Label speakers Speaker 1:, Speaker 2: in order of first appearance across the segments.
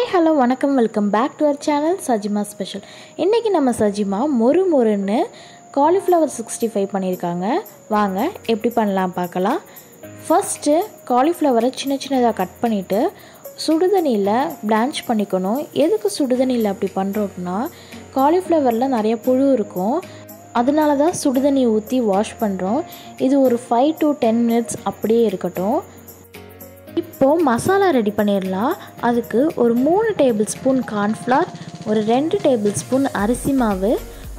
Speaker 1: hello வணக்கம் welcome back to our channel Sajima special இன்றைக்கி நம்ம சஜிமா மொறு மொறுன்னு காலிஃப்ளவர் சிக்ஸ்டி ஃபைவ் பண்ணியிருக்காங்க வாங்க எப்படி பண்ணலாம் பார்க்கலாம் ஃபஸ்ட்டு காலிஃப்ளவரை சின்ன சின்னதாக கட் பண்ணிவிட்டு சுடுதண்ணியில் பிளான்ச் பண்ணிக்கணும் எதுக்கு சுடுதண்ணியில் அப்படி பண்ணுறோம் அப்படின்னா காலிஃப்ளவரில் நிறைய புழு இருக்கும் அதனால தான் சுடுதண்ணி ஊற்றி வாஷ் பண்ணுறோம் இது ஒரு ஃபைவ் டு டென் மினிட்ஸ் அப்படியே இருக்கட்டும் இப்போது மசாலா ரெடி பண்ணிடலாம் அதுக்கு ஒரு மூணு டேபிள் ஸ்பூன் கார்ன்ஃப்ளவர் ஒரு ரெண்டு டேபிள் ஸ்பூன் அரிசி மாவு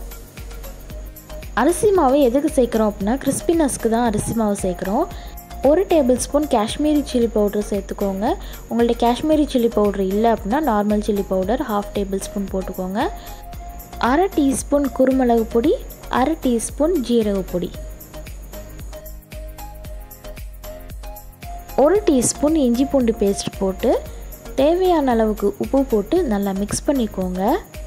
Speaker 1: அரிசி மாவு எதுக்கு சேர்க்குறோம் அப்படின்னா கிறிஸ்பினஸ்க்கு தான் அரிசி மாவு சேர்க்குறோம் ஒரு tablespoon Kashmiri chilli powder சேர்த்துக்கோங்க உங்கள்ட்ட காஷ்மீரி சில்லி பவுடர் இல்லை அப்படின்னா normal chilli powder half tablespoon போட்டுக்கோங்க அரை டீஸ்பூன் குருமிளகு பொடி அரை டீஸ்பூன் ஜீரக பொடி ஒரு டீஸ்பூன் இஞ்சி பூண்டு பேஸ்ட் போட்டு தேவையான அளவுக்கு உப்பு போட்டு நல்லா மிக்ஸ் பண்ணிக்கோங்க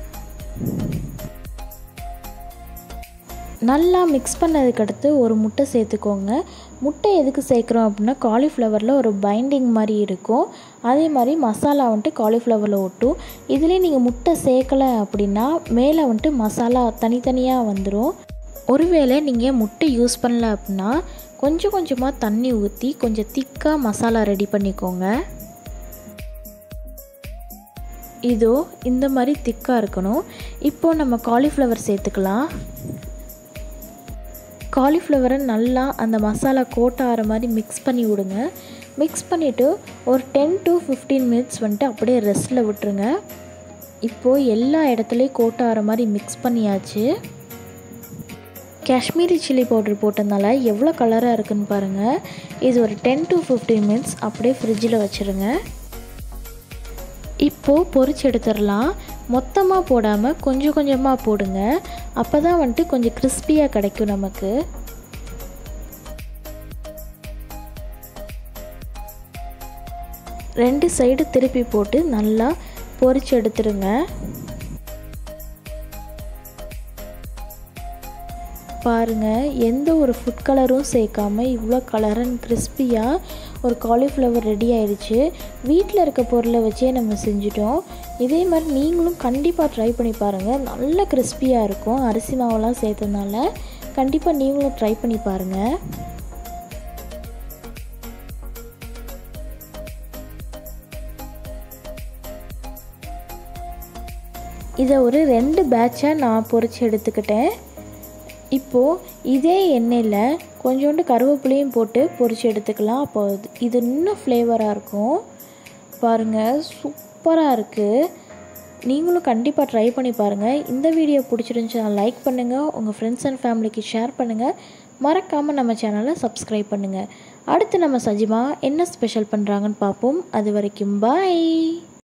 Speaker 1: நல்லா மிக்ஸ் பண்ணதுக்கடுத்து ஒரு முட்டை சேர்த்துக்கோங்க முட்டை எதுக்கு சேர்க்குறோம் அப்படின்னா காலிஃப்ளவரில் ஒரு பைண்டிங் மாதிரி இருக்கும் அதே மாதிரி மசாலா வந்துட்டு காலிஃப்ளவரில் ஒட்டும் இதுலேயே நீங்கள் முட்டை சேர்க்கலை அப்படின்னா மேலே வந்துட்டு மசாலா தனித்தனியாக வந்துடும் ஒருவேளை நீங்கள் முட்டை யூஸ் பண்ணல அப்படின்னா கொஞ்சம் கொஞ்சமாக தண்ணி ஊற்றி கொஞ்சம் திக்காக மசாலா ரெடி பண்ணிக்கோங்க இதோ இந்த மாதிரி திக்காக இருக்கணும் இப்போது நம்ம காலிஃப்ளவர் சேர்த்துக்கலாம் காலிஃப்ளவரை நல்லா அந்த மசாலா கோட் ஆகிற மாதிரி மிக்ஸ் பண்ணி விடுங்க மிக்ஸ் பண்ணிவிட்டு ஒரு டென் டு ஃபிஃப்டீன் மினிட்ஸ் வந்துட்டு அப்படியே ரெஸ்ட்டில் விட்டுருங்க இப்போது எல்லா இடத்துலையும் கோட் ஆகிற மாதிரி மிக்ஸ் பண்ணியாச்சு காஷ்மீரி சில்லி பவுடர் போட்டதுனால எவ்வளோ கலராக இருக்குன்னு பாருங்கள் இது ஒரு டென் டு ஃபிஃப்டீன் மினிட்ஸ் அப்படியே ஃப்ரிட்ஜில் வச்சுருங்க இப்போது பொரிச்சு எடுத்துடலாம் மொத்தமாக போடாமல் கொஞ்சம் கொஞ்சமாக போடுங்க அப்போ தான் வந்துட்டு கொஞ்சம் கிறிஸ்பியாக கிடைக்கும் நமக்கு ரெண்டு சைடு திருப்பி போட்டு நல்லா பொரிச்சு எடுத்துருங்க பாருங்கள் எந்த ஒரு ஃபுட் கலரும் சேர்க்காம இவ்வளோ கலர் அண்ட் கிறிஸ்பியாக ஒரு காலிஃப்ளவர் ரெடி ஆயிடுச்சு வீட்டில் இருக்க பொருளை வச்சே நம்ம செஞ்சிட்டோம் இதே மாதிரி நீங்களும் கண்டிப்பாக ட்ரை பண்ணி பாருங்கள் நல்ல கிறிஸ்பியாக இருக்கும் அரிசி மாவெல்லாம் சேர்த்ததுனால கண்டிப்பாக நீங்களும் ட்ரை பண்ணி பாருங்கள் இதை ஒரு ரெண்டு பேட்சாக நான் பொறிச்சு எடுத்துக்கிட்டேன் இப்போது இதே எண்ணெயில் கொஞ்சோண்டு கருவேப்பிலையும் போட்டு பொரித்து எடுத்துக்கலாம் அப்போ இது இன்னும் ஃப்ளேவராக இருக்கும் பாருங்கள் சூப்பராக இருக்குது நீங்களும் கண்டிப்பாக ட்ரை பண்ணி பாருங்கள் இந்த வீடியோ பிடிச்சிருந்துச்சுன்னா லைக் பண்ணுங்கள் உங்கள் ஃப்ரெண்ட்ஸ் அண்ட் ஃபேமிலிக்கு ஷேர் பண்ணுங்கள் மறக்காமல் நம்ம சேனலை சப்ஸ்கிரைப் பண்ணுங்கள் அடுத்து நம்ம சஜிமா என்ன ஸ்பெஷல் பண்ணுறாங்கன்னு பார்ப்போம் அது வரைக்கும் பாய்